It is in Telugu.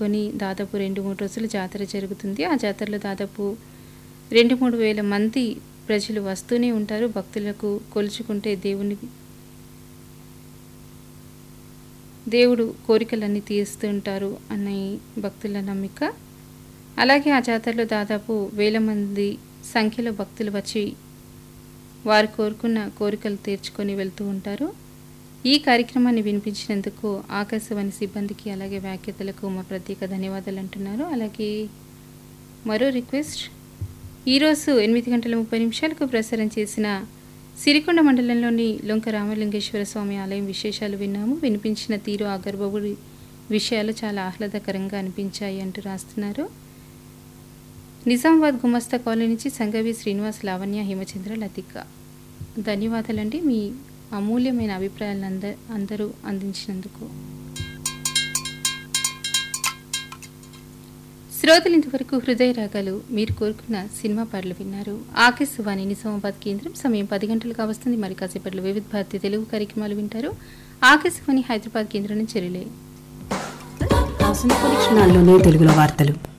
జరుపుకొని దాదాపు రెండు మూడు రోజులు జాతర జరుగుతుంది ఆ జాతరలో దాదాపు రెండు మూడు వేల మంది ప్రజలు వస్తూనే ఉంటారు భక్తులకు కొలుచుకుంటే దేవుని దేవుడు కోరికలన్నీ తీరుస్తుంటారు అనే భక్తుల నమ్మిక అలాగే ఆ జాతరలో దాదాపు వేల మంది సంఖ్యలో భక్తులు వచ్చి వారు కోరుకున్న కోరికలు తీర్చుకొని వెళ్తూ ఉంటారు ఈ కార్యక్రమాన్ని వినిపించినందుకు ఆకాశవాణి సిబ్బందికి అలాగే వ్యాఖ్యతలకు మా ప్రత్యేక ధన్యవాదాలు అంటున్నారు అలాగే మరో రిక్వెస్ట్ ఈరోజు ఎనిమిది గంటల ముప్పై నిమిషాలకు ప్రసారం చేసిన సిరికొండ మండలంలోని లొంక రామలింగేశ్వర స్వామి ఆలయం విశేషాలు విన్నాము వినిపించిన తీరు ఆ గర్భగుడి విషయాలు చాలా ఆహ్లాదకరంగా అనిపించాయి అంటూ రాస్తున్నారు నిజామాబాద్ గుమస్తా కాలనీ నుంచి సంగవి శ్రీనివాస్ లావణ్య హిమచంద్ర లతిక ధన్యవాదాలండి మీ అమూల్యమైన అభిప్రాయాలను అంద అందరూ అందించినందుకు శ్రోతలు ఇంతవరకు హృదయ రాగాలు మీరు కోరుకున్న సినిమా పాటలు విన్నారు ఆకాశవాణి నిజామాబాద్ కేంద్రం సమయం పది గంటలుగా వస్తుంది మరి కాసేపట్లో వివిధ భారతి తెలుగు కార్యక్రమాలు వింటారు ఆకాశవాణి హైదరాబాద్ కేంద్రం నుంచి రిలే క్షణాల్లోనే తెలుగులో వార్తలు